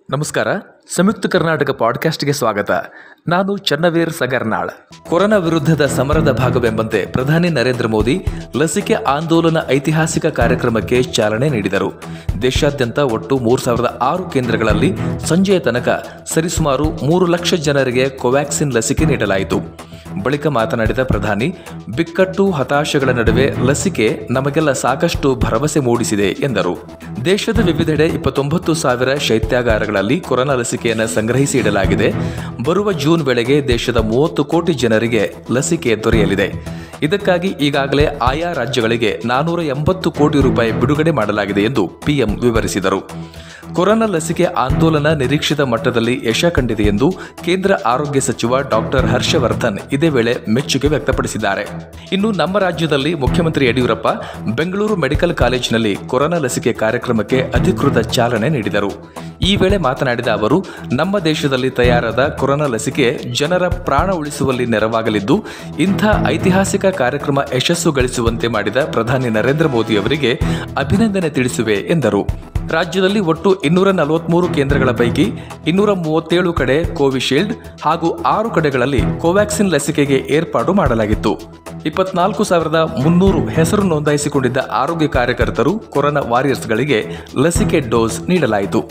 ನಮಸ್ಕಾರ ಸಂಯುಕ್ತ ಕರ್ನಾಟಕ ಪಾಡ್ಕಾಸ್ಟ್ಗೆ ಸ್ವಾಗತ ನಾನು ಚನ್ನವೀರ್ ಸಗರ್ನಾಳ್ ಕೊರೋನಾ ವಿರುದ್ಧದ ಸಮರದ ಭಾಗವೆಂಬಂತೆ ಪ್ರಧಾನಿ ನರೇಂದ್ರ ಮೋದಿ ಲಸಿಕೆ ಆಂದೋಲನ ಐತಿಹಾಸಿಕ ಕಾರ್ಯಕ್ರಮಕ್ಕೆ ಚಾಲನೆ ನೀಡಿದರು ದೇಶಾದ್ಯಂತ ಒಟ್ಟು ಮೂರು ಸಾವಿರದ ಆರು ಕೇಂದ್ರಗಳಲ್ಲಿ ಸಂಜೆಯ ತನಕ ಸರಿಸುಮಾರು ಮೂರು ಲಕ್ಷ ಜನರಿಗೆ ಕೋವ್ಯಾಕ್ಸಿನ್ ಲಸಿಕೆ ನೀಡಲಾಯಿತು ಬಳಿಕ ಮಾತನಾಡಿದ ಪ್ರಧಾನಿ ಬಿಕ್ಕಟ್ಟು ಹತಾಶೆಗಳ ನಡುವೆ ಲಸಿಕೆ ನಮಗೆಲ್ಲ ಸಾಕಷ್ಟು ಭರವಸೆ ಮೂಡಿಸಿದೆ ಎಂದರು ದೇಶದ ವಿವಿಧೆಡೆ ಇಪ್ಪತ್ತೊಂಬತ್ತು ಸಾವಿರ ಶೈತ್ಯಾಗಾರಗಳಲ್ಲಿ ಕೊರೋನಾ ಲಸಿಕೆಯನ್ನು ಸಂಗ್ರಹಿಸಿ ಇಡಲಾಗಿದೆ ಬರುವ ಜೂನ್ ವೇಳೆಗೆ ದೇಶದ ಮೂವತ್ತು ಕೋಟಿ ಜನರಿಗೆ ಲಸಿಕೆ ದೊರೆಯಲಿದೆ ಇದಕ್ಕಾಗಿ ಈಗಾಗಲೇ ಆಯಾ ರಾಜ್ಯಗಳಿಗೆ ನಾನೂರ ಎಂಬತ್ತು ಕೋಟಿ ರೂಪಾಯಿ ಬಿಡುಗಡೆ ಮಾಡಲಾಗಿದೆ ಎಂದು ಪಿಎಂ ವಿವರಿಸಿದರು ಕೊರೋನಾ ಲಸಿಕೆ ಆಂದೋಲನ ನಿರೀಕ್ಷಿತ ಮಟ್ಟದಲ್ಲಿ ಯಶ ಕಂಡಿದೆ ಎಂದು ಕೇಂದ್ರ ಆರೋಗ್ಯ ಸಚಿವ ಡಾಕ್ಟರ್ ಹರ್ಷವರ್ಧನ್ ಇದೇ ವೇಳೆ ಮೆಚ್ಚುಗೆ ವ್ಯಕ್ತಪಡಿಸಿದ್ದಾರೆ ಇನ್ನು ನಮ್ಮ ರಾಜ್ಯದಲ್ಲಿ ಮುಖ್ಯಮಂತ್ರಿ ಯಡಿಯೂರಪ್ಪ ಬೆಂಗಳೂರು ಮೆಡಿಕಲ್ ಕಾಲೇಜಿನಲ್ಲಿ ಕೊರೋನಾ ಲಸಿಕೆ ಕಾರ್ಯಕ್ರಮಕ್ಕೆ ಅಧಿಕೃತ ಚಾಲನೆ ನೀಡಿದರು ಈ ವೇಳೆ ಮಾತನಾಡಿದ ಅವರು ನಮ್ಮ ದೇಶದಲ್ಲಿ ತಯಾರಾದ ಕೊರೋನಾ ಲಸಿಕೆ ಜನರ ಪ್ರಾಣ ಉಳಿಸುವಲ್ಲಿ ನೆರವಾಗಲಿದ್ದು ಇಂಥ ಐತಿಹಾಸಿಕ ಕಾರ್ಯಕ್ರಮ ಯಶಸ್ಸು ಗಳಿಸುವಂತೆ ಮಾಡಿದ ಪ್ರಧಾನಿ ನರೇಂದ್ರ ಮೋದಿ ಅವರಿಗೆ ಅಭಿನಂದನೆ ತಿಳಿಸುವೆ ಎಂದರು ರಾಜ್ಯದಲ್ಲಿ ಒಟ್ಟು ಇನ್ನೂರ ನಲವತ್ಮೂರು ಕೇಂದ್ರಗಳ ಪೈಕಿ ಇನ್ನೂರ ಮೂವತ್ತೇಳು ಕಡೆ ಕೋವಿಶೀಲ್ಡ್ ಹಾಗೂ ಆರು ಕಡೆಗಳಲ್ಲಿ ಕೋವ್ಯಾಕ್ಸಿನ್ ಲಸಿಕೆಗೆ ಏರ್ಪಾಡು ಮಾಡಲಾಗಿತ್ತು ಇಪ್ಪತ್ನಾಲ್ಕು ಸಾವಿರದ ಮುನ್ನೂರು ಹೆಸರು ನೋಂದಾಯಿಸಿಕೊಂಡಿದ್ದ ಆರೋಗ್ಯ ಕಾರ್ಯಕರ್ತರು ಕೊರೋನಾ ವಾರಿಯರ್ಸ್ಗಳಿಗೆ ಲಸಿಕೆ ಡೋಸ್ ನೀಡಲಾಯಿತು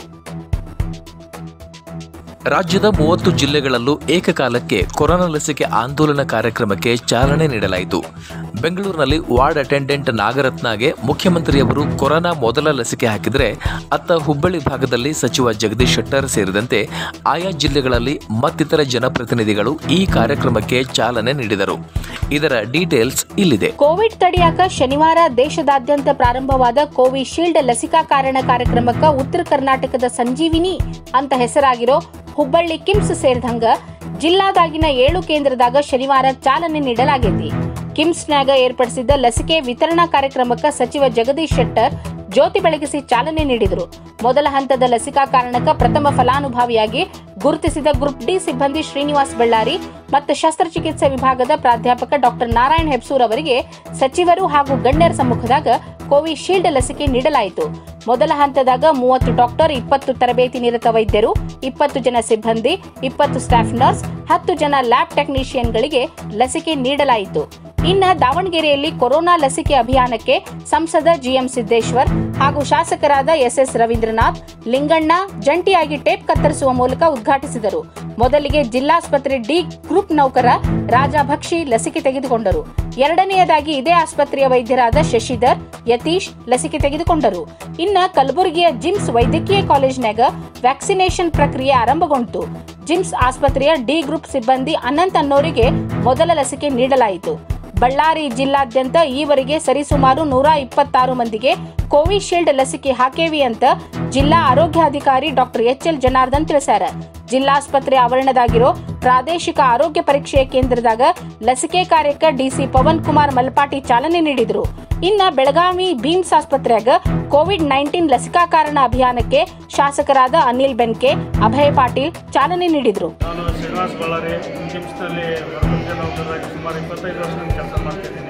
ರಾಜ್ಯದ ಮೂವತ್ತು ಜಿಲ್ಲೆಗಳಲ್ಲೂ ಏಕಕಾಲಕ್ಕೆ ಕೊರೋನಾ ಲಸಿಕೆ ಆಂದೋಲನ ಕಾರ್ಯಕ್ರಮಕ್ಕೆ ಚಾಲನೆ ನೀಡಲಾಯಿತು ಬೆಂಗಳೂರಿನಲ್ಲಿ ವಾರ್ಡ್ ಅಟೆಂಡೆಂಟ್ ನಾಗರತ್ನಗೆ ಮುಖ್ಯಮಂತ್ರಿಯವರು ಕೊರೋನಾ ಮೊದಲ ಲಸಿಕೆ ಹಾಕಿದರೆ ಅತ್ತ ಹುಬ್ಬಳ್ಳಿ ಭಾಗದಲ್ಲಿ ಸಚಿವ ಜಗದೀಶ್ ಶೆಟ್ಟರ್ ಸೇರಿದಂತೆ ಆಯಾ ಜಿಲ್ಲೆಗಳಲ್ಲಿ ಮತ್ತಿತರ ಜನಪ್ರತಿನಿಧಿಗಳು ಈ ಕಾರ್ಯಕ್ರಮಕ್ಕೆ ಚಾಲನೆ ನೀಡಿದರು ಇದರ ಡೀಟೇಲ್ಸ್ ಇಲ್ಲಿದೆ ಕೋವಿಡ್ ತಡೆಯಾಕ ಶನಿವಾರ ದೇಶದಾದ್ಯಂತ ಪ್ರಾರಂಭವಾದ ಕೋವಿಶೀಲ್ಡ್ ಲಸಿಕಾಕರಣ ಕಾರ್ಯಕ್ರಮಕ್ಕ ಉತ್ತರ ಕರ್ನಾಟಕದ ಸಂಜೀವಿನಿ ಅಂತ ಹೆಸರಾಗಿರೋ ಹುಬ್ಬಳ್ಳಿ ಕಿಮ್ಸ್ ಸೇರಿದಂಗ ಜಿಲ್ಲಾದಾಗಿನ ಏಳು ಕೇಂದ್ರದಾಗ ಶನಿವಾರ ಚಾಲನೆ ನೀಡಲಾಗೈತಿ ಕಿಮ್ಸ್ನ್ಯಾಗ ಏರ್ಪಡಿಸಿದ್ದ ಲಸಿಕೆ ವಿತರಣಾ ಕಾರ್ಯಕ್ರಮಕ್ಕ ಸಚಿವ ಜಗದೀಶ್ ಶೆಟ್ಟರ್ ಜ್ಯೋತಿ ಬೆಳಗಿಸಿ ಚಾಲನೆ ನೀಡಿದರು ಮೊದಲ ಹಂತದ ಲಸಿಕಾ ಕಾರಣಕ್ಕ ಪ್ರಥಮ ಫಲಾನುಭವಿಯಾಗಿ ಗುರುತಿಸಿದ ಗ್ರೂಪ್ ಡಿ ಸಿಬ್ಬಂದಿ ಶ್ರೀನಿವಾಸ್ ಬಳ್ಳಾರಿ ಮತ್ತು ಶಸ್ತ್ರಚಿಕಿತ್ಸೆ ವಿಭಾಗದ ಪ್ರಾಧ್ಯಾಪಕ ಡಾಕ್ಟರ್ ನಾರಾಯಣ್ ಹೆಬ್ಸೂರ್ ಅವರಿಗೆ ಸಚಿವರು ಹಾಗೂ ಗಣ್ಯರ ಸಮ್ಮುಖದಾಗ ಕೋವಿಶೀಲ್ಡ್ ಲಸಿಕೆ ನೀಡಲಾಯಿತು ಮೊದಲ ಹಂತದಾಗ ಮೂವತ್ತು ಡಾಕ್ಟರ್ ಇಪ್ಪತ್ತು ತರಬೇತಿ ನಿರತ ವೈದ್ಯರು ಇಪ್ಪತ್ತು ಜನ ಸಿಬ್ಬಂದಿ ಇಪ್ಪತ್ತು ಸ್ಟಾಫ್ ನರ್ಸ್ ಹತ್ತು ಜನ ಲ್ಯಾಬ್ ಟೆಕ್ನಿಷಿಯನ್ಗಳಿಗೆ ಲಸಿಕೆ ನೀಡಲಾಯಿತು ಇನ್ನ ದಾವಣಗೆರೆಯಲ್ಲಿ ಕೊರೋನಾ ಲಸಿಕೆ ಅಭಿಯಾನಕ್ಕೆ ಸಂಸದ ಜಿಎಂ ಸಿದ್ದೇಶ್ವರ್ ಹಾಗೂ ಶಾಸಕರಾದ ಎಸ್ಎಸ್ ರವೀಂದ್ರನಾಥ್ ಲಿಂಗಣ್ಣ ಜಂಟಿಯಾಗಿ ಟೇಪ್ ಕತ್ತರಿಸುವ ಮೂಲಕ ಉದ್ಘಾಟಿಸಿದರು ಮೊದಲಿಗೆ ಜಿಲ್ಲಾಸ್ಪತ್ರೆ ಡಿ ಗ್ರೂಪ್ ನೌಕರ ರಾಜಾ ಭಕ್ಷಿ ಲಸಿಕೆ ತೆಗೆದುಕೊಂಡರು ಎರಡನೆಯದಾಗಿ ಇದೇ ಆಸ್ಪತ್ರೆಯ ವೈದ್ಯರಾದ ಶಶಿಧರ್ ಯತೀಶ್ ಲಸಿಕೆ ತೆಗೆದುಕೊಂಡರು ಇನ್ನ ಕಲಬುರಗಿಯ ಜಿಮ್ಸ್ ವೈದ್ಯಕೀಯ ಕಾಲೇಜ್ನಾಗ ವ್ಯಾಕ್ಸಿನೇಷನ್ ಪ್ರಕ್ರಿಯೆ ಆರಂಭಗೊಂಡಿತು ಜಿಮ್ಸ್ ಆಸ್ಪತ್ರೆಯ ಡಿ ಗ್ರೂಪ್ ಸಿಬ್ಬಂದಿ ಅನಂತ್ ಅನ್ನೋರಿಗೆ ಮೊದಲ ಲಸಿಕೆ ನೀಡಲಾಯಿತು ಬಳ್ಳಾರಿ ಜಿಲ್ಲಾದ್ಯಂತ ಈವರೆಗೆ ಸರಿಸುಮಾರು ನೂರ ಇಪ್ಪತ್ತಾರು ಮಂದಿಗೆ ಕೋವಿಶೀಲ್ಡ್ ಲಸಿಕೆ ಹಾಕೇವಿ ಅಂತ ಜಿಲ್ಲಾ ಆರೋಗ್ಯಾಧಿಕಾರಿ ಡಾಕ್ಟರ್ ಎಚ್ ಎಲ್ ಜನಾರ್ದನ್ ತಿಳಿಸ್ಯಾರ ಜಿಲ್ಲಾಸ್ಪತ್ರೆ ಆವರಣದಾಗಿರೋ ಪ್ರಾದೇಶಿಕ ಆರೋಗ್ಯ ಪರೀಕ್ಷೆ ಕೇಂದ್ರದಾಗ ಲಸಿಕೆ ಕಾರ್ಯಕ್ಕೆ ಡಿಸಿ ಪವನ್ ಕುಮಾರ್ ಮಲ್ಪಾಟಿ ಚಾಲನೆ ನೀಡಿದರು ಇನ್ನ ಬೆಳಗಾವಿ ಬೀಮ್ಸ್ ಆಸ್ಪತ್ರೆಯಾಗ ಕೋವಿಡ್ ನೈನ್ಟೀನ್ ಲಸಿಕಾಕರಣ ಅಭಿಯಾನಕ್ಕೆ ಶಾಸಕರಾದ ಅನಿಲ್ ಬೆನ್ಕೆ ಅಭಯ್ ಪಾಟೀಲ್ ಚಾಲನೆ ನೀಡಿದರು ನಾನು ಶ್ರೀನಿವಾಸ್ ಬಳ್ಳಾರಿ ಕಿಮ್ಸ್ನಲ್ಲಿ ವರದಕ್ಷಿಣೆ ನೌಕರರಾಗಿ ಸುಮಾರು ಇಪ್ಪತ್ತೈದು ವರ್ಷದಿಂದ ಕೆಲಸ ಮಾಡ್ತಿದ್ದೀನಿ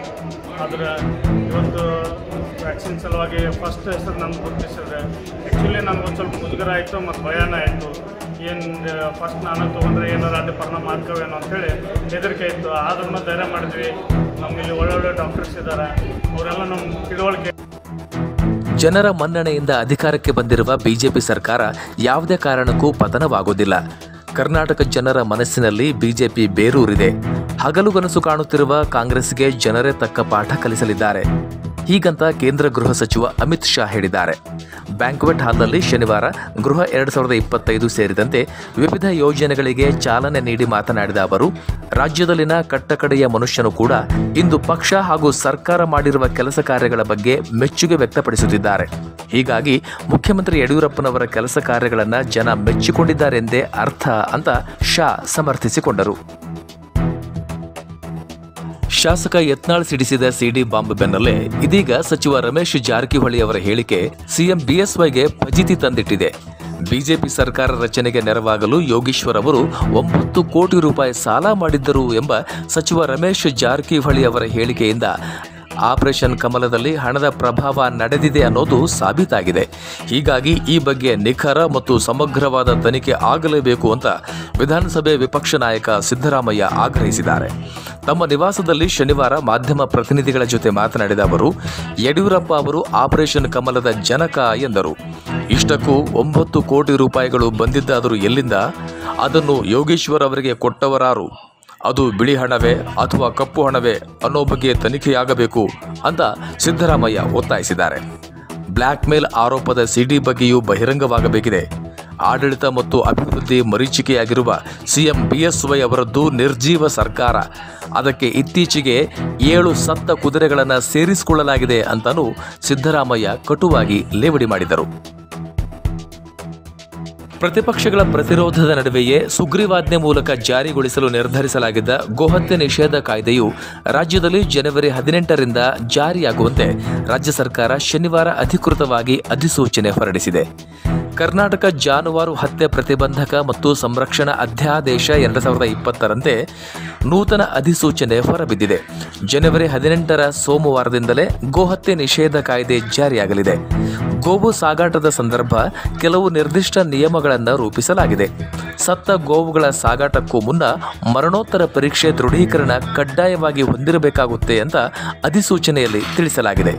ಆದರೆ ಇವತ್ತು ವ್ಯಾಕ್ಸಿನ್ ಸಲುವಾಗಿ ಫಸ್ಟ್ ಹೆಸರು ನನಗೆ ಗುರುತಿಸಿದ್ರೆ ಆ್ಯಕ್ಚುಲಿ ನನಗೊಂದು ಸ್ವಲ್ಪ ಮುಜುಗರ ಆಯಿತು ಮತ್ತು ಭಯನ ಆಯಿತು ಏನು ಫಸ್ಟ್ ನಾನು ತೊಗೊಂಡ್ರೆ ಏನಾರು ಅಡ್ಡ ಪರಿಣಾಮ ಮಾಡ್ಕೋವೇನೋ ಅಂಥೇಳಿ ಹೆದರಿಕೆ ಇತ್ತು ಆದ್ರೂ ಧೈರ್ಯ ಮಾಡಿದ್ವಿ ನಮ್ಮಲ್ಲಿ ಒಳ್ಳೊಳ್ಳೆ ಡಾಕ್ಟರ್ಸ್ ಇದ್ದಾರೆ ಅವರೆಲ್ಲ ನಮ್ಮ ತಿಳುವಳಿಕೆ ಜನರ ಮನ್ನಣೆಯಿಂದ ಅಧಿಕಾರಕ್ಕೆ ಬಂದಿರುವ ಬಿಜೆಪಿ ಸರ್ಕಾರ ಯಾವುದೇ ಕಾರಣಕ್ಕೂ ಪತನವಾಗುವುದಿಲ್ಲ ಕರ್ನಾಟಕ ಜನರ ಮನಸ್ಸಿನಲ್ಲಿ ಬಿಜೆಪಿ ಬೇರೂರಿದೆ ಹಗಲುಗನಸು ಕಾಣುತ್ತಿರುವ ಕಾಂಗ್ರೆಸ್ಗೆ ಜನರೇ ತಕ್ಕ ಪಾಠ ಕಲಿಸಲಿದ್ದಾರೆ ಹೀಗಂತ ಕೇಂದ್ರ ಗೃಹ ಸಚಿವ ಅಮಿತ್ ಶಾ ಹೇಳಿದ್ದಾರೆ ಬ್ಯಾಂಕ್ವೆಟ್ ಹಾಲ್ನಲ್ಲಿ ಶನಿವಾರ ಗೃಹ ಎರಡು ಸಾವಿರದ ಇಪ್ಪತ್ತೈದು ಸೇರಿದಂತೆ ವಿವಿಧ ಯೋಜನೆಗಳಿಗೆ ಚಾಲನೆ ನೀಡಿ ಮಾತನಾಡಿದ ಅವರು ರಾಜ್ಯದಲ್ಲಿನ ಕಟ್ಟಕಡೆಯ ಮನುಷ್ಯನು ಕೂಡ ಇಂದು ಪಕ್ಷ ಹಾಗೂ ಸರ್ಕಾರ ಮಾಡಿರುವ ಕೆಲಸ ಕಾರ್ಯಗಳ ಬಗ್ಗೆ ಮೆಚ್ಚುಗೆ ವ್ಯಕ್ತಪಡಿಸುತ್ತಿದ್ದಾರೆ ಹೀಗಾಗಿ ಮುಖ್ಯಮಂತ್ರಿ ಯಡಿಯೂರಪ್ಪನವರ ಕೆಲಸ ಕಾರ್ಯಗಳನ್ನು ಜನ ಮೆಚ್ಚಿಕೊಂಡಿದ್ದಾರೆಂದೇ ಅರ್ಥ ಅಂತ ಶಾ ಸಮರ್ಥಿಸಿಕೊಂಡರು ಶಾಸಕ ಯತ್ನಾಳ್ ಸಿಡಿಸಿದ ಸಿಡಿ ಬಾಂಬ್ ಬೆನ್ನಲ್ಲೇ ಇದೀಗ ಸಚಿವ ರಮೇಶ್ ಜಾರಕಿಹೊಳಿ ಅವರ ಹೇಳಿಕೆ ಸಿಎಂ ಬಿಎಸ್ವೈಗೆ ಫಜಿತಿ ತಂದಿಟ್ಟಿದೆ ಬಿಜೆಪಿ ಸರ್ಕಾರ ರಚನೆಗೆ ನೆರವಾಗಲು ಯೋಗೀಶ್ವರ್ ಅವರು ಒಂಬತ್ತು ಕೋಟಿ ರೂಪಾಯಿ ಸಾಲ ಮಾಡಿದ್ದರು ಎಂಬ ಸಚಿವ ರಮೇಶ್ ಜಾರಕಿಹೊಳಿ ಅವರ ಹೇಳಿಕೆಯಿಂದ ಆಪರೇಷನ್ ಕಮಲದಲ್ಲಿ ಹಣದ ಪ್ರಭಾವ ನಡೆದಿದೆ ಅನ್ನೋದು ಸಾಬೀತಾಗಿದೆ ಹೀಗಾಗಿ ಈ ಬಗ್ಗೆ ನಿಖರ ಮತ್ತು ಸಮಗ್ರವಾದ ತನಿಖೆ ಆಗಲೇಬೇಕು ಅಂತ ವಿಧಾನಸಭೆ ವಿಪಕ್ಷ ನಾಯಕ ಸಿದ್ದರಾಮಯ್ಯ ಆಗ್ರಹಿಸಿದ್ದಾರೆ ತಮ್ಮ ನಿವಾಸದಲ್ಲಿ ಶನಿವಾರ ಮಾಧ್ಯಮ ಪ್ರತಿನಿಧಿಗಳ ಜೊತೆ ಮಾತನಾಡಿದ ಅವರು ಯಡಿಯೂರಪ್ಪ ಅವರು ಆಪರೇಷನ್ ಕಮಲದ ಜನಕ ಎಂದರು ಇಷ್ಟಕ್ಕೂ ಒಂಬತ್ತು ಕೋಟಿ ರೂಪಾಯಿಗಳು ಬಂದಿದ್ದಾದರೂ ಎಲ್ಲಿಂದ ಅದನ್ನು ಯೋಗೇಶ್ವರ್ ಅವರಿಗೆ ಕೊಟ್ಟವರಾರು ಅದು ಬಿಳಿ ಹಣವೇ ಅಥವಾ ಕಪ್ಪು ಹಣವೇ ಅನ್ನೋ ಬಗ್ಗೆ ತನಿಖೆಯಾಗಬೇಕು ಅಂತ ಸಿದ್ದರಾಮಯ್ಯ ಒತ್ತಾಯಿಸಿದ್ದಾರೆ ಬ್ಲ್ಯಾಕ್ ಮೇಲ್ ಆರೋಪದ ಸಿಡಿ ಬಗ್ಗೆಯೂ ಬಹಿರಂಗವಾಗಬೇಕಿದೆ ಆಡಳಿತ ಮತ್ತು ಅಭಿವೃದ್ಧಿ ಮರೀಚಿಕೆಯಾಗಿರುವ ಸಿಎಂ ಬಿಎಸ್ವೈ ಅವರದ್ದು ನಿರ್ಜೀವ ಸರ್ಕಾರ ಅದಕ್ಕೆ ಇತ್ತೀಚೆಗೆ ಏಳು ಸತ್ತ ಕುದುರೆಗಳನ್ನು ಸೇರಿಸಿಕೊಳ್ಳಲಾಗಿದೆ ಅಂತಲೂ ಸಿದ್ದರಾಮಯ್ಯ ಕಟುವಾಗಿ ಲೇವಡಿ ಮಾಡಿದರು ಪ್ರತಿಪಕ್ಷಗಳ ಪ್ರತಿರೋಧದ ನಡುವೆಯೇ ಸುಗ್ರೀವಾಜ್ಞೆ ಮೂಲಕ ಜಾರಿಗೊಳಿಸಲು ನಿರ್ಧರಿಸಲಾಗಿದ್ದ ಗೋಹತ್ಯೆ ನಿಷೇಧ ಕಾಯ್ದೆಯು ರಾಜ್ಯದಲ್ಲಿ ಜನವರಿ ಹದಿನೆಂಟರಿಂದ ಜಾರಿಯಾಗುವಂತೆ ರಾಜ್ಯ ಸರ್ಕಾರ ಶನಿವಾರ ಅಧಿಕೃತವಾಗಿ ಅಧಿಸೂಚನೆ ಹೊರಡಿಸಿದೆ ಕರ್ನಾಟಕ ಜಾನುವಾರು ಹತ್ಯೆ ಪ್ರತಿಬಂಧಕ ಮತ್ತು ಸಂರಕ್ಷಣಾ ಅಧ್ಯಾದೇಶ ಎರಡು ಸಾವಿರದ ಇಪ್ಪತ್ತರಂತೆ ನೂತನ ಅಧಿಸೂಚನೆ ಹೊರಬಿದ್ದಿದೆ ಜನವರಿ ಹದಿನೆಂಟರ ಸೋಮವಾರದಿಂದಲೇ ಗೋಹತ್ಯೆ ನಿಷೇಧ ಕಾಯ್ದೆ ಜಾರಿಯಾಗಲಿದೆ ಗೋವು ಸಾಗಾಟದ ಸಂದರ್ಭ ಕೆಲವು ನಿರ್ದಿಷ್ಟ ನಿಯಮಗಳನ್ನು ರೂಪಿಸಲಾಗಿದೆ ಸತ್ತ ಗೋವುಗಳ ಸಾಗಾಟಕ್ಕೂ ಮುನ್ನ ಮರಣೋತ್ತರ ಪರೀಕ್ಷೆ ದೃಢೀಕರಣ ಕಡ್ಡಾಯವಾಗಿ ಹೊಂದಿರಬೇಕಾಗುತ್ತೆ ಅಂತ ಅಧಿಸೂಚನೆಯಲ್ಲಿ ತಿಳಿಸಲಾಗಿದೆ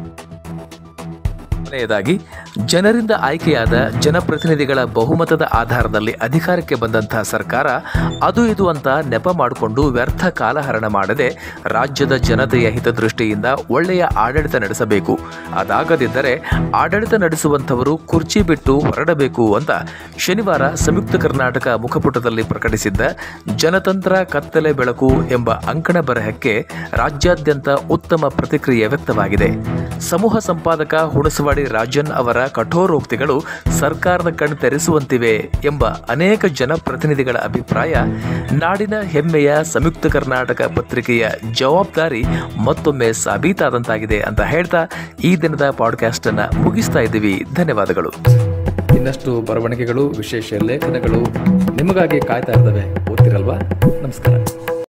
ಕೊನೆಯದಾಗಿ ಜನರಿಂದ ಆಯ್ಕೆಯಾದ ಜನಪ್ರತಿನಿಧಿಗಳ ಬಹುಮತದ ಆಧಾರದಲ್ಲಿ ಅಧಿಕಾರಕ್ಕೆ ಬಂದಂತಹ ಸರ್ಕಾರ ಅದು ಇದು ಅಂತ ನೆಪ ಮಾಡಿಕೊಂಡು ವ್ಯರ್ಥ ಕಾಲಹರಣ ಮಾಡದೆ ರಾಜ್ಯದ ಜನತೆಯ ಹಿತದೃಷ್ಟಿಯಿಂದ ಒಳ್ಳೆಯ ಆಡಳಿತ ನಡೆಸಬೇಕು ಅದಾಗದಿದ್ದರೆ ಆಡಳಿತ ನಡೆಸುವಂಥವರು ಕುರ್ಚಿ ಬಿಟ್ಟು ಹೊರಡಬೇಕು ಅಂತ ಶನಿವಾರ ಸಂಯುಕ್ತ ಕರ್ನಾಟಕ ಮುಖಪುಟದಲ್ಲಿ ಪ್ರಕಟಿಸಿದ್ದ ಜನತಂತ್ರ ಕತ್ತಲೆ ಬೆಳಕು ಎಂಬ ಅಂಕಣ ಬರಹಕ್ಕೆ ರಾಜ್ಯಾದ್ಯಂತ ಉತ್ತಮ ಪ್ರತಿಕ್ರಿಯೆ ವ್ಯಕ್ತವಾಗಿದೆ ಸಮೂಹ ಸಂಪಾದಕ ಹುಣಸವಾಡಿ ರಾಜನ್ ಅವರ ಕಠೋರೋಕ್ತಿಗಳು ಸರ್ಕಾರದ ಕಣ್ ತೆರೆಸುವಂತಿವೆ ಎಂಬ ಅನೇಕ ಜನಪ್ರತಿನಿಧಿಗಳ ಅಭಿಪ್ರಾಯ ನಾಡಿನ ಹೆಮ್ಮೆಯ ಸಂಯುಕ್ತ ಕರ್ನಾಟಕ ಪತ್ರಿಕೆಯ ಜವಾಬ್ದಾರಿ ಮತ್ತೊಮ್ಮೆ ಸಾಬೀತಾದಂತಾಗಿದೆ ಅಂತ ಹೇಳ್ತಾ ಈ ದಿನದ ಪಾಡ್ಕಾಸ್ಟ್ ಅನ್ನ ಮುಗಿಸ್ತಾ ಇದ್ದೀವಿ ಧನ್ಯವಾದಗಳು ಇನ್ನಷ್ಟು ಬರವಣಿಗೆಗಳು ವಿಶೇಷ ಲೇಖನಗಳು ನಿಮಗಾಗಿ ಕಾಯ್ತಾ ಇರ್ತವೆ ಓದ್ತಿರಲ್ವಾ ನಮಸ್ಕಾರ